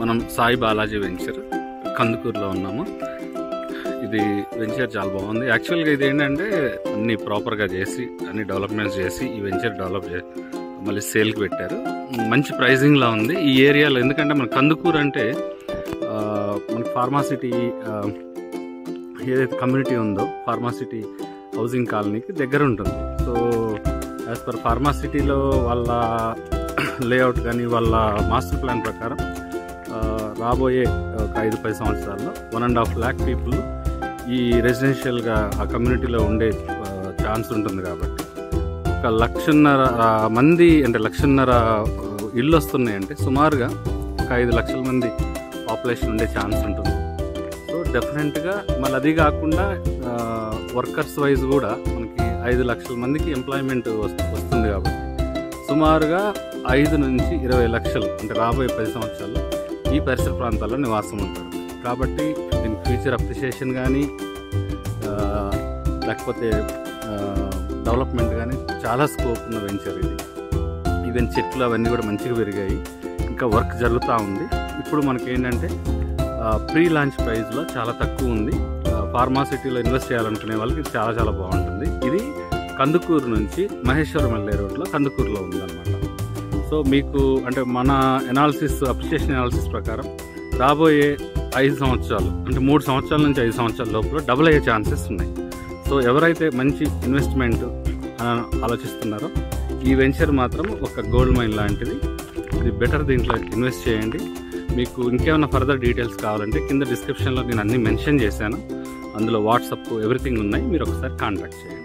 మనం సాయి బాలాజీ వెంచర్ కందుకూరులో ఉన్నాము ఇది వెంచర్ చాలా బాగుంది యాక్చువల్గా ఇది ఏంటంటే అన్ని ప్రాపర్గా చేసి అన్ని డెవలప్మెంట్స్ చేసి ఈ వెంచర్ డెవలప్ చే మళ్ళీ సేల్కి పెట్టారు మంచి ప్రైజింగ్లా ఉంది ఈ ఏరియాలో ఎందుకంటే మన కందుకూరు అంటే ఆ, మన ఫార్మాసిటీ ఏదైతే కమ్యూనిటీ ఉందో ఫార్మాసిటీ హౌసింగ్ కాలనీకి దగ్గర ఉంటుంది సో యాజ్ పర్ ఫార్మాసిటీలో వాళ్ళ లేఅవుట్ కానీ వాళ్ళ మాస్టర్ ప్లాన్ ప్రకారం ఆ, రాబోయే ఒక ఐదు పది సంవత్సరాల్లో one and half lakh people ఈ రెసిడెన్షియల్గా ఆ కమ్యూనిటీలో ఉండే ఛాన్స్ ఉంటుంది కాబట్టి ఒక లక్షన్నర ఆ, మంది అంటే లక్షన్నర ఆ, ఇల్లు వస్తున్నాయంటే సుమారుగా ఒక ఐదు లక్షల మంది పాపులేషన్ ఉండే ఛాన్స్ ఉంటుంది సో డెఫినెట్గా మళ్ళీ అది కాకుండా వర్కర్స్ వైజ్ కూడా మనకి ఐదు లక్షల మందికి ఎంప్లాయ్మెంట్ వస్తుంది కాబట్టి సుమారుగా ఐదు నుంచి ఇరవై లక్షలు అంటే రాబోయే పది సంవత్సరాల్లో ఈ పరిసర ప్రాంతాల్లో నివాసం ఉంటారు కాబట్టి దీని ఫ్యూచర్ అప్రిషియేషన్ కానీ లేకపోతే డెవలప్మెంట్ కానీ చాలా స్కోప్ ఉన్న వెంచర్ ఇది ఈవెన్ చెట్లు అవన్నీ కూడా మంచిగా పెరిగాయి ఇంకా వర్క్ జరుగుతూ ఉంది ఇప్పుడు మనకి ఏంటంటే ప్రీ లాంచ్ ప్రైస్లో చాలా తక్కువ ఉంది ఫార్మాసిటీలో ఇన్వెస్ట్ చేయాలనుకునే వాళ్ళకి ఇది చాలా చాలా బాగుంటుంది ఇది కందుకూరు నుంచి మహేశ్వరం వెళ్ళే రోడ్లో కందుకూరులో ఉందన్నమాట సో మీకు అంటే మన ఎనాలిసిస్ అప్రిషియేషన్ ఎనాలిసిస్ ప్రకారం రాబోయే ఐదు సంవత్సరాలు అంటే మూడు సంవత్సరాల నుంచి ఐదు సంవత్సరాల లోపల డబుల్ అయ్యే ఛాన్సెస్ ఉన్నాయి సో ఎవరైతే మంచి ఇన్వెస్ట్మెంట్ అని ఆలోచిస్తున్నారో ఈ వెంచర్ మాత్రం ఒక గోల్డ్ మైన్ లాంటిది ఇది బెటర్ దీంట్లో ఇన్వెస్ట్ చేయండి మీకు ఇంకేమైనా ఫర్దర్ డీటెయిల్స్ కావాలంటే కింద డిస్క్రిప్షన్లో నేను అన్ని మెన్షన్ చేశాను అందులో వాట్సాప్ ఎవ్రీథింగ్ ఉన్నాయి మీరు ఒకసారి కాంటాక్ట్ చేయండి